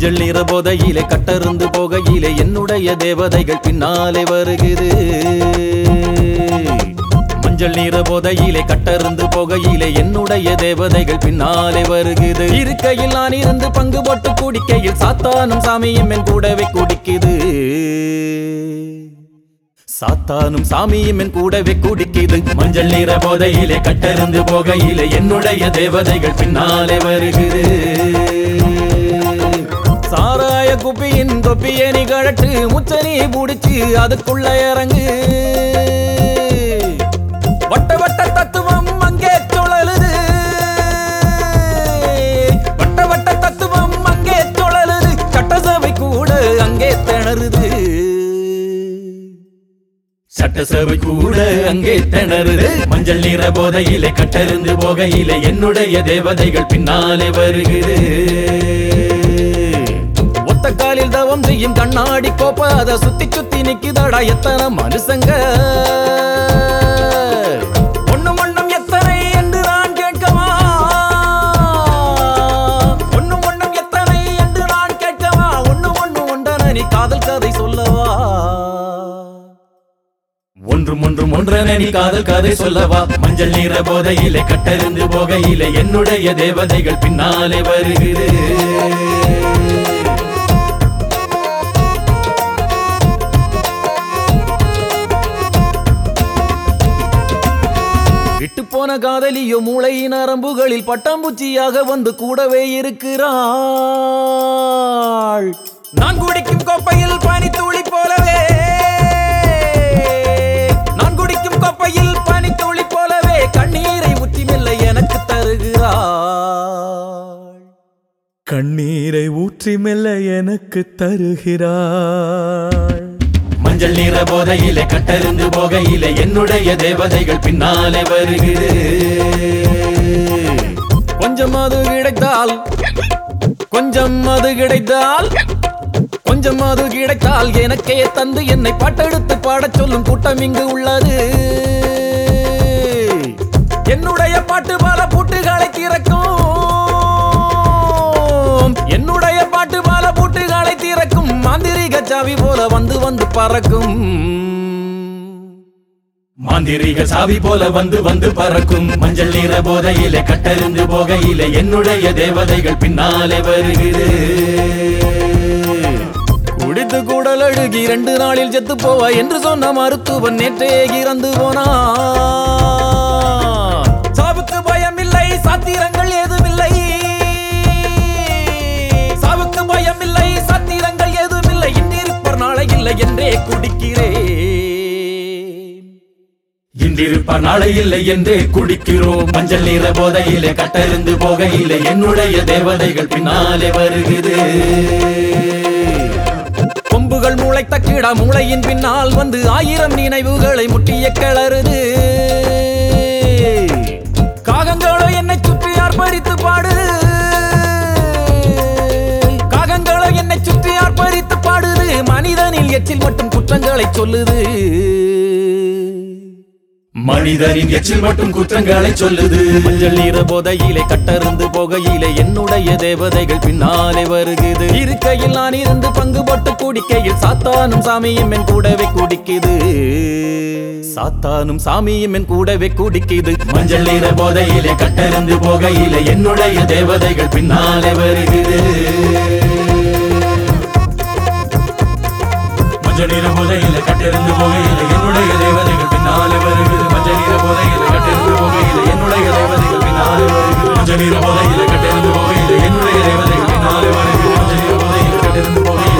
மஞ்சள் நிற போதையிலே கட்டருந்து போகையிலே என்னுடைய தேவதைகள் பின்னாலே வருகுது மஞ்சள் நிற போதையிலே கட்டருந்து போகையிலே என்னுடைய தேவதைகள் பின்னாலே வருகுது இருக்கையில் நான் இருந்து பங்கு போட்டு குடிக்கையில் சாத்தானும் சாமியும் என் கூடவே குடிக்குது சாத்தானும் சாமியும் என் கூடவே குடிக்குது மஞ்சள் நிற போதையிலே கட்டருந்து போகையிலே என்னுடைய தேவதைகள் பின்னாலே வருகுது சாராய குப்பியின் தொப்பிய நீ கழட்டு முச்சனி புடிச்சு அதுக்குள்ள இறங்கு வட்ட வட்ட தத்துவம் அங்கே சுழலுது வட்ட வட்ட தத்துவம் அங்கே சுழலுது சட்டசபை கூட அங்கே திணறுது சட்டசபை கூட அங்கே திணறுது மஞ்சள் நிற போதையிலே கட்டருந்து போகையிலே என்னுடைய தேவதைகள் பின்னாலே வருகுது ஒத்த காலில் தவம் செய்யும் கண்ணாடி கோப்ப அத சுத்தி சுத்தி நிக்குதடா எத்தனை மனுஷங்க ஒண்ணும் ஒண்ணும் எத்தனை என்று நான் கேட்கவா ஒண்ணும் ஒண்ணும் எத்தனை என்று நான் கேட்கவா ஒண்ணு ஒண்ணு ஒன்றன நீ காதல் கதை சொல்லவா ஒன்றும் ஒன்றும் ஒன்றென நீ காதல் கதை சொல்லவா மஞ்சள் நிற போதையிலே கட்டறிந்து போகையிலே என்னுடைய தேவதைகள் பின்னாலே வருகிறது விட்டு போன காதலியோ மூளையின் நரம்புகளில் பட்டாம்பூச்சியாக வந்து கூடவே இருக்கிறாள் நான் குடிக்கும் கோப்பையில் பனித்துளி போலவே நான் குடிக்கும் கோப்பையில் பனித்துளி போலவே கண்ணீரை ஊற்றி மெல்ல எனக்கு தருகிறாள் கண்ணீரை ஊற்றி மெல்ல எனக்கு தருகிறாள் மஞ்சள் நிற போதையிலே கட்டறிந்து போகையிலே என்னுடைய தேவதைகள் பின்னாலே வருகிறது கொஞ்சம் அது கிடைத்தால் கொஞ்சம் அது கிடைத்தால் கொஞ்சம் அது கிடைத்தால் எனக்கே தந்து என்னை பாட்டெடுத்து பாடச் சொல்லும் கூட்டம் இங்கு உள்ளது என்னுடைய பாட்டு பல பூட்டுகளை திறக்கும் என்னுடைய பாட்டு பல பூட்டுகளை திறக்கும் மாந்திரிக சாவி போல வந்து வந்து பறக்கும் மாந்திரிக சாவி போல வந்து வந்து பறக்கும் மஞ்சள் நிற போதையிலே கட்டறிந்து போகையிலே என்னுடைய தேவதைகள் பின்னாலே வருகிறது குடித்து கூடல் அழுகி ரெண்டு நாளில் செத்து போவா என்று சொன்ன மருத்துவன் நேற்றே இறந்து போனா சாவுக்கு பயமில்லை சாத்திரங்கள் ஏதுமில்லை சாவுக்கு பயமில்லை சாத்திரங்கள் ஏதுமில்லை இன்றிருப்பர் நாளை இல்லை என்றே குடிக்கிறேன் இன்றிருப்பார் நாளை இல்லை என்றே குடிக்கிறோம் மஞ்சள் நிற போதையிலே கட்டறிந்து போகையிலே என்னுடைய தேவதைகள் பின்னாலே வருகிறது கொம்புகள் மூளைத்த கிடா மூளையின் பின்னால் வந்து ஆயிரம் நினைவுகளை முட்டிய கிளறுது காகங்களோ என்னை சுற்றி ஆர்ப்பரித்து பாடுது காகங்களோ என்னை சுற்றி ஆர்ப்பரித்து பாடுது மனிதனில் எச்சில் மட்டும் குற்றங்களை சொல்லுது மனிதரின் எச்சில் மட்டும் குற்றங்களை சொல்லுது மஞ்சள் நீர போதையிலே கட்டருந்து போகையிலே என்னுடைய தேவதைகள் பின்னாலே வருகுது இருக்கையில் நான் இருந்து பங்கு போட்டு குடிக்கையில் சாத்தானும் சாமியும் என் கூடவே குடிக்குது சாத்தானும் சாமியும் என் கூடவே குடிக்குது மஞ்சள் நீர போதையிலே கட்டருந்து போகையிலே என்னுடைய தேவதைகள் பின்னாலே வருகுது மஞ்சள் நீர போதையில கட்டிருந்து போகையில என்னுடைய தேவதைகள் பின்னாலே வருகிறது மஞ்சள் நீர போதையில கட்டிருந்து போகையில என்னுடைய தேவதைகள் பின்னாலே வருகிறது மஞ்சள் நீர போதையில கட்டிருந்து போகையில என்னுடைய தேவதைகள் பின்னாலே வருகிறது மஞ்சள் நீர போதையில கட்டிருந்து போகையில